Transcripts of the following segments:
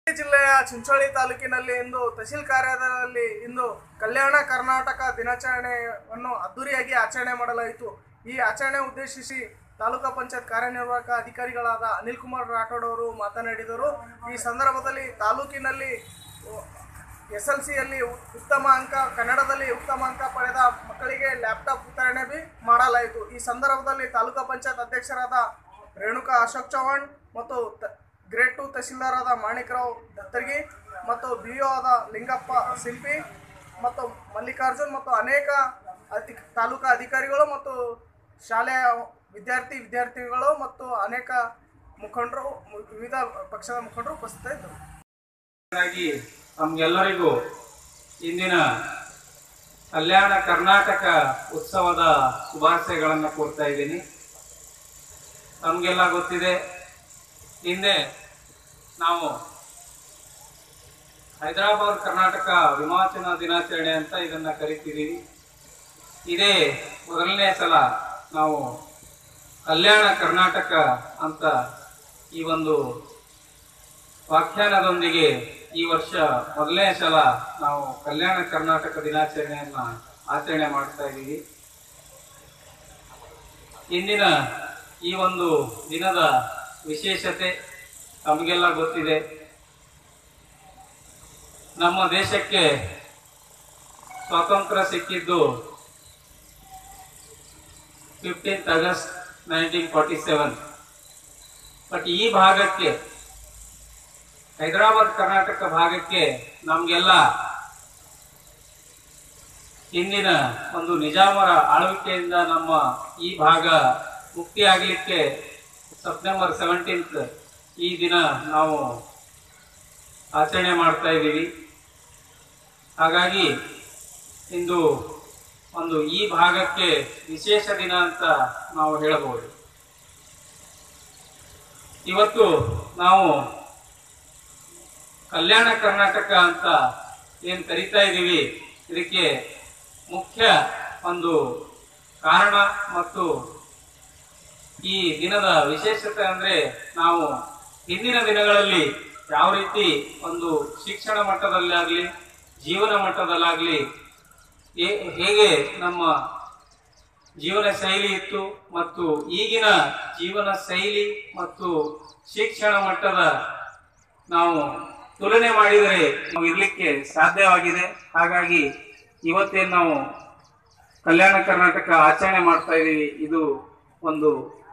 ಜಿಲ್ಲೆಯ ಚಿಂಚೋಳಿ ತಾಲೂಕಿನಲ್ಲಿ ಇಂದು ತಹಶೀಲ್ ಕಾರ್ಯಾಲಯದಲ್ಲಿ ಇಂದು ಕಲ್ಯಾಣ ಕರ್ನಾಟಕ ದಿನಾಚರಣೆಯನ್ನು ಅದ್ದೂರಿಯಾಗಿ ಆಚರಣೆ ಮಾಡಲಾಯಿತು ಈ ಆಚರಣೆ ಉದ್ದೇಶಿಸಿ ತಾಲೂಕಾ ಪಂಚಾಯತ್ ಕಾರ್ಯನಿರ್ವಾಹಕ ಅಧಿಕಾರಿಗಳಾದ ಅನಿಲ್ ಕುಮಾರ್ ರಾಠೋಡ್ ಅವರು ಮಾತನಾಡಿದರು ಈ ಸಂದರ್ಭದಲ್ಲಿ ತಾಲೂಕಿನಲ್ಲಿ ಎಸ್ ಎಲ್ ಸಿಯಲ್ಲಿ ಉತ್ತಮ ಅಂಕ ಕನ್ನಡದಲ್ಲಿ ಉತ್ತಮ ಅಂಕ ಪಡೆದ ಮಕ್ಕಳಿಗೆ ಲ್ಯಾಪ್ಟಾಪ್ ವಿತರಣೆ ಬಿ ಮಾಡಲಾಯಿತು ಈ ಸಂದರ್ಭದಲ್ಲಿ ತಾಲೂಕಾ ಪಂಚಾಯತ್ ಅಧ್ಯಕ್ಷರಾದ ರೇಣುಕಾ ಅಶೋಕ್ ಚೌಹಾಣ್ ಮತ್ತು ತ- ಗ್ರೇಡ್ ಟು ತಹಶೀಲ್ದಾರ್ ಮಾಣಿಕರಾವ್ ದತ್ತರ್ಗಿ ಮತ್ತು ಬಿ ಒ ಆದ ಲಿಂಗಪ್ಪ ಸಿಂಪಿ ಮತ್ತು ಮಲ್ಲಿಕಾರ್ಜುನ್ ಮತ್ತು ಅನೇಕ ಅಧಿ ತಾಲೂಕಾ ಅಧಿಕಾರಿಗಳು ಮತ್ತು ಶಾಲೆಯ ವಿದ್ಯಾರ್ಥಿ ವಿದ್ಯಾರ್ಥಿಗಳು ಮತ್ತು ಅನೇಕ ಮುಖಂಡರು ಮು- ವಿವಿಧ ಪಕ್ಷದ ಮುಖಂಡರು ಉಪಸ್ಥಿತರಿದ್ದರು ಹಾಗಾಗಿ ತಮ್ಗೆಲ್ಲರಿಗೂ ಇಂದಿನ ಕಲ್ಯಾಣ ಕರ್ನಾಟಕ ಉತ್ಸವದ ಶುಭಾಶಯಗಳನ್ನು ಕೋರ್ತಾ ಇದ್ದೀನಿ ತಮಗೆಲ್ಲ ಗೊತ್ತಿದೆ ಹಿಂದೆ ನಾವು ಹೈದರಾಬಾದ್ ಕರ್ನಾಟಕ ವಿಮೋಚನಾ ದಿನಾಚರಣೆ ಅಂತ ಇದನ್ನ ಕರಿತಿದ್ದೀವಿ ಇದೇ ಮೊದಲನೇ ಸಲ ನಾವು ಕಲ್ಯಾಣ ಕರ್ನಾಟಕ ಅಂತ ಈ ಒಂದು ವ್ಯಾಖ್ಯಾನದೊಂದಿಗೆ ಈ ವರ್ಷ ಮೊದಲನೇ ಸಲ ನಾವು ಕಲ್ಯಾಣ ಕರ್ನಾಟಕ ದಿನಾಚರಣೆಯನ್ನ ಆಚರಣೆ ಮಾಡ್ತಾ ಇದ್ದೀವಿ ಇಂದಿನ ಈ ಒಂದು ದಿನದ ವಿಶೇಷತೆ ತಮಗೆಲ್ಲ ಗೊತ್ತಿದೆ ನಮ್ಮ ದೇಶಕ್ಕೆ ಸ್ವಾತಂತ್ರ್ಯ ಸಿಕ್ಕಿದ್ದು fifteenth August nineteen forty seven but ಈ ಭಾಗಕ್ಕೆ ಹೈದರಾಬಾದ್ ಕರ್ನಾಟಕ ಭಾಗಕ್ಕೆ ನಮ್ಗೆಲ್ಲ ಹಿಂದಿನ ಒಂದು ನಿಜಾಮರ ಆಳ್ವಿಕೆಯಿಂದ ನಮ್ಮ ಈ ಭಾಗ ಮುಕ್ತಿ ಆಗಲಿಕ್ಕೆ ಸೆಪ್ಟೆಂಬರ್ ಸೆವೆಂಟೀನ್ತ್ ಈ ದಿನ ನಾವು ಆಚರಣೆ ಮಾಡ್ತಾ ಇದ್ದೀವಿ ಹಾಗಾಗಿ ಇಂದು ಒಂದು ಈ ಭಾಗಕ್ಕೆ ವಿಶೇಷ ದಿನ ಅಂತ ನಾವು ಹೇಳಬಹುದು ಇವತ್ತು ನಾವು ಕಲ್ಯಾಣ ಕರ್ನಾಟಕ ಅಂತ ಏನ್ ಕರಿತಾ ಇದ್ದೀವಿ ಇದಕ್ಕೆ ಮುಖ್ಯ ಒಂದು ಕಾರಣ ಮತ್ತು ಈ ದಿನದ ವಿಶೇಷತೆ ಅಂದ್ರೆ ನಾವು ಹಿಂದಿನ ದಿನಗಳಲ್ಲಿ ಯಾವ ರೀತಿ ಒಂದು ಶಿಕ್ಷಣ ಮಟ್ಟದಲ್ಲಾಗ್ಲಿ ಜೀವನ ಮಟ್ಟದಲ್ಲಾಗ್ಲಿ ಹೇ- ಹೇಗೆ ನಮ್ಮ ಜೀವನ ಶೈಲಿ ಇತ್ತು ಮತ್ತು ಈಗಿನ ಜೀವನ ಶೈಲಿ ಮತ್ತು ಶಿಕ್ಷಣ ಮಟ್ಟದ ನಾವು ತುಲನೆ ಮಾಡಿದರೆ ನಾವು ಇರ್ಲಿಕ್ಕೆ ಸಾಧ್ಯವಾಗಿದೆ ಹಾಗಾಗಿ ಇವತ್ತೇನು ನಾವು ಕಲ್ಯಾಣ ಕರ್ನಾಟಕ ಆಚರಣೆ ಮಾಡ್ತಾ ಇದ್ದೀವಿ ಇದು ಒಂದು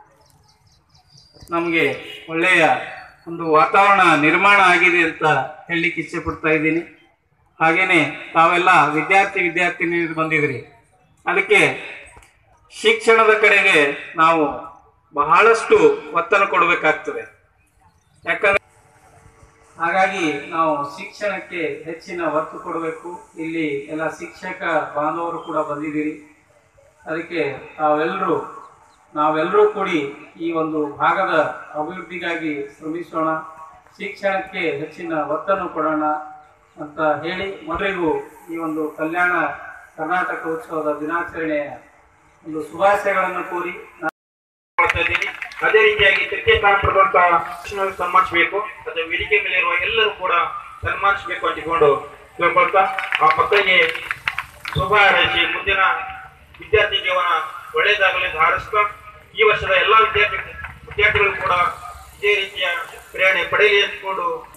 ನಮಗೆ ಒಳ್ಳೆಯ ಒಂದು ವಾತಾವರಣ ನಿರ್ಮಾಣ ಆಗಿದೆ ಅಂತ ಹೇಳಲಿಕ್ಕೆ ಇಚ್ಛೆ ಪಡ್ತಾ ಇದ್ದೀನಿ ಹಾಗೇನೆ ತಾವೆಲ್ಲ ವಿದ್ಯಾರ್ಥಿ ವಿದ್ಯಾರ್ಥಿನಿಯರು ಬಂದಿದ್ರಿ ಅದಕ್ಕೆ ಶಿಕ್ಷಣದ ಕಡೆಗೆ ನಾವು ಬಹಳಷ್ಟು ಒತ್ತನ್ನು ಕೊಡಬೇಕಾಗ್ತದೆ ಯಾಕಂದ್ರೆ ಹಾಗಾಗಿ ನಾವು ಶಿಕ್ಷಣಕ್ಕೆ ಹೆಚ್ಚಿನ ಒತ್ತು ಕೊಡಬೇಕು ಇಲ್ಲಿ ಎಲ್ಲ ಶಿಕ್ಷಕ ಬಾಂಧವರು ಕೂಡ ಬಂದಿದ್ದೀರಿ ಅದಕ್ಕೆ ತಾವೆಲ್ಲರೂ ನಾವೆಲ್ಲರೂ ಕೂಡಿ ಈ ಒಂದು ಭಾಗದ ಅಭಿವೃದ್ಧಿಗಾಗಿ ಶ್ರಮಿಸೋಣ ಶಿಕ್ಷಣಕ್ಕೆ ಹೆಚ್ಚಿನ ಒತ್ತನ್ನು ಕೊಡೋಣ ಅಂತ ಹೇಳಿ ಮೊದಲಿಗೂ ಈ ಒಂದು ಕಲ್ಯಾಣ ಕರ್ನಾಟಕ ಉತ್ಸವದ ದಿನಾಚರಣೆಯ ಒಂದು ಶುಭಾಶಯಗಳನ್ನು ಕೋರಿ ನಾನು ಮಾಡ್ತಾ ಇದ್ದೀನಿ ಅದೇ ರೀತಿಯಾಗಿ ಕ್ರಿಕೆಟ್ ಆಡ್ತಿರುವಂತಹ ಸನ್ಮಾನಿಸಬೇಕು ಅದೇ ವೇದಿಕೆ ಮೇಲೆ ಇರುವ ಎಲ್ಲರೂ ಕೂಡ ಸನ್ಮಾನಿಸಬೇಕು ಅಂಟಿಕೊಂಡು ಕೇಳ್ಕೊಳ್ತಾ ಆ ಮಕ್ಕಳಿಗೆ ಶುಭ ಹಾರೈಸಿ ಮುಂದಿನ ವಿದ್ಯಾರ್ಥಿ ಜೀವನ ಒಳ್ಳೆಯದಾಗಲಿ ಅಂತ ಹಾರೈಸ್ತಾ ಈ ವರ್ಷದ ಎಲ್ಲಾ ವಿದ್ಯಾರ್ಥಿ ವಿದ್ಯಾರ್ಥಿಗಳು ಕೂಡ ಇದೇ ರೀತಿಯ ಪ್ರೇರಣೆ ಪಡೆಯಲಿ ಅಂದ್ಕೊಂಡು